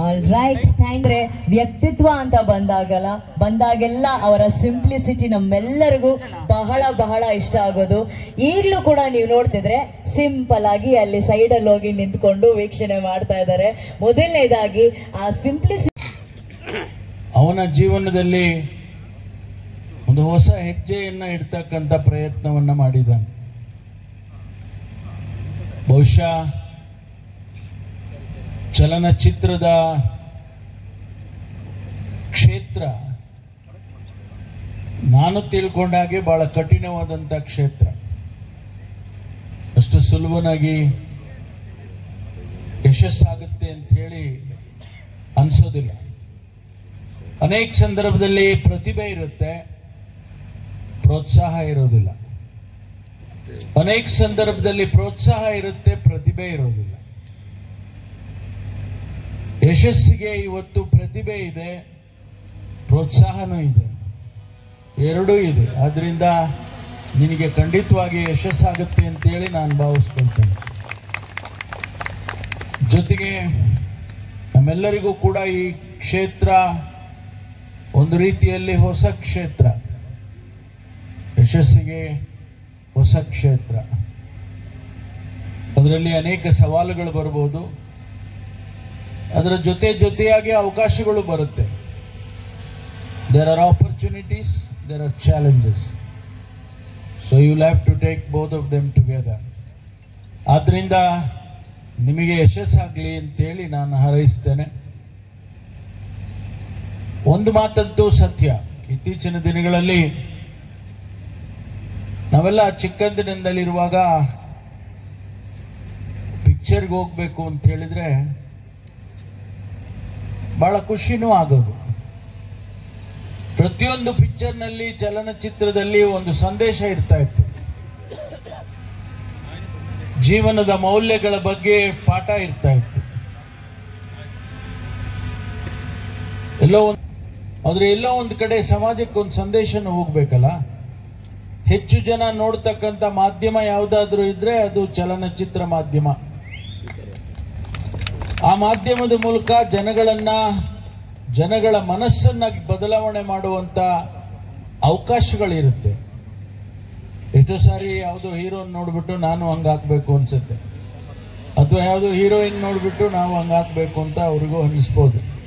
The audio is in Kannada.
ರೈಟ್ ಥ್ಯಾಂಕ್ ವ್ಯಕ್ತಿತ್ವ ಅಂತ ಬಂದಾಗಲ್ಲ ಬಂದಾಗೆಲ್ಲ ಅವರ ಸಿಂಪ್ಲಿಸಿಟಿ ನಮ್ಮೆಲ್ಲರಿಗೂ ಬಹಳ ಬಹಳ ಇಷ್ಟ ಆಗೋದು ಈಗಲೂ ಕೂಡ ನೀವು ನೋಡ್ತಿದ್ರೆ ಸಿಂಪಲ್ ಆಗಿ ಅಲ್ಲಿ ಸೈಡ್ ಅಲ್ಲಿ ಹೋಗಿ ನಿಂತ್ಕೊಂಡು ವೀಕ್ಷಣೆ ಮಾಡ್ತಾ ಇದ್ದಾರೆ ಮೊದಲನೇದಾಗಿ ಆ ಸಿಂಪ್ಲಿಸಿಟಿ ಅವನ ಜೀವನದಲ್ಲಿ ಒಂದು ಹೊಸ ಹೆಜ್ಜೆಯನ್ನ ಇಡ್ತಕ್ಕಂಥ ಪ್ರಯತ್ನವನ್ನ ಮಾಡಿದ್ದಾನೆ ಬಹುಶಃ ಚಲನಚಿತ್ರದ ಕ್ಷೇತ್ರ ನಾನು ತಿಳ್ಕೊಂಡ ಹಾಗೆ ಬಹಳ ಕಠಿಣವಾದಂಥ ಕ್ಷೇತ್ರ ಅಷ್ಟು ಸುಲಭನಾಗಿ ಯಶಸ್ಸಾಗುತ್ತೆ ಅಂತ ಹೇಳಿ ಅನ್ಸೋದಿಲ್ಲ ಅನೇಕ ಸಂದರ್ಭದಲ್ಲಿ ಪ್ರತಿಭೆ ಇರುತ್ತೆ ಪ್ರೋತ್ಸಾಹ ಇರೋದಿಲ್ಲ ಅನೇಕ ಸಂದರ್ಭದಲ್ಲಿ ಪ್ರೋತ್ಸಾಹ ಇರುತ್ತೆ ಪ್ರತಿಭೆ ಇರೋದಿಲ್ಲ ಯಶಸ್ಸಿಗೆ ಇವತ್ತು ಪ್ರತಿಭೆ ಇದೆ ಪ್ರೋತ್ಸಾಹನೂ ಇದೆ ಎರಡೂ ಇದೆ ಆದ್ರಿಂದ ನಿನಗೆ ಖಂಡಿತವಾಗಿ ಯಶಸ್ಸಾಗುತ್ತೆ ಅಂತೇಳಿ ನಾನು ಭಾವಿಸ್ಕೊಳ್ತೇನೆ ಜೊತೆಗೆ ನಮ್ಮೆಲ್ಲರಿಗೂ ಕೂಡ ಈ ಕ್ಷೇತ್ರ ಒಂದು ರೀತಿಯಲ್ಲಿ ಹೊಸ ಕ್ಷೇತ್ರ ಯಶಸ್ಸಿಗೆ ಹೊಸ ಕ್ಷೇತ್ರ ಅದರಲ್ಲಿ ಅನೇಕ ಸವಾಲುಗಳು ಬರ್ಬೋದು ಅದರ ಜೊತೆ ಜೊತೆಯಾಗಿ ಅವಕಾಶಗಳು ಬರುತ್ತೆ there are opportunities there are challenges so you have to take both of them together ಆದ್ರಿಂದ ನಿಮಗೆ ಯಶಸ್ಸಾಗಲಿ ಅಂತೇಳಿ ನಾನು ಹಾರೈಸ್ತೇನೆ ಒಂದು ಮಾತಂತೂ ಸತ್ಯ ಇತ್ತೀಚಿನ ದಿನಗಳಲ್ಲಿ ನಾವೆಲ್ಲ ಚಿಕ್ಕಂದಿನಿಂದಲಿರುವಾಗ ಪಿಕ್ಚರ್ಗೆ ಹೋಗ್ಬೇಕು ಅಂತ ಹೇಳಿದ್ರೆ ಬಹಳ ಖುಷಿನೂ ಆಗೋದು ಪ್ರತಿಯೊಂದು ಪಿಕ್ಚರ್ನಲ್ಲಿ ಚಲನಚಿತ್ರದಲ್ಲಿ ಒಂದು ಸಂದೇಶ ಇರ್ತಾ ಇತ್ತು ಜೀವನದ ಮೌಲ್ಯಗಳ ಬಗ್ಗೆ ಪಾಠ ಇರ್ತಾ ಇತ್ತು ಎಲ್ಲೋ ಒಂದು ಆದ್ರೆ ಎಲ್ಲೋ ಒಂದು ಕಡೆ ಸಮಾಜಕ್ಕೆ ಒಂದು ಸಂದೇಶನ ಹೋಗ್ಬೇಕಲ್ಲ ಹೆಚ್ಚು ಜನ ನೋಡ್ತಕ್ಕಂಥ ಮಾಧ್ಯಮ ಯಾವುದಾದ್ರೂ ಇದ್ರೆ ಅದು ಚಲನಚಿತ್ರ ಮಾಧ್ಯಮ ಆ ಮಾಧ್ಯಮದ ಮೂಲಕ ಜನಗಳನ್ನ ಜನಗಳ ಮನಸ್ಸನ್ನ ಬದಲಾವಣೆ ಮಾಡುವಂತ ಅವಕಾಶಗಳಿರುತ್ತೆ ಎಷ್ಟೋ ಸಾರಿ ಯಾವುದೋ ಹೀರೋನ್ ನೋಡ್ಬಿಟ್ಟು ನಾನು ಹಂಗಾಕ್ಬೇಕು ಅನ್ಸುತ್ತೆ ಅಥವಾ ಯಾವುದೋ ಹೀರೋಯಿನ್ ನೋಡ್ಬಿಟ್ಟು ನಾವು ಹಂಗಾಕ್ಬೇಕು ಅಂತ ಅವ್ರಿಗೂ ಅನಿಸ್ಬೋದು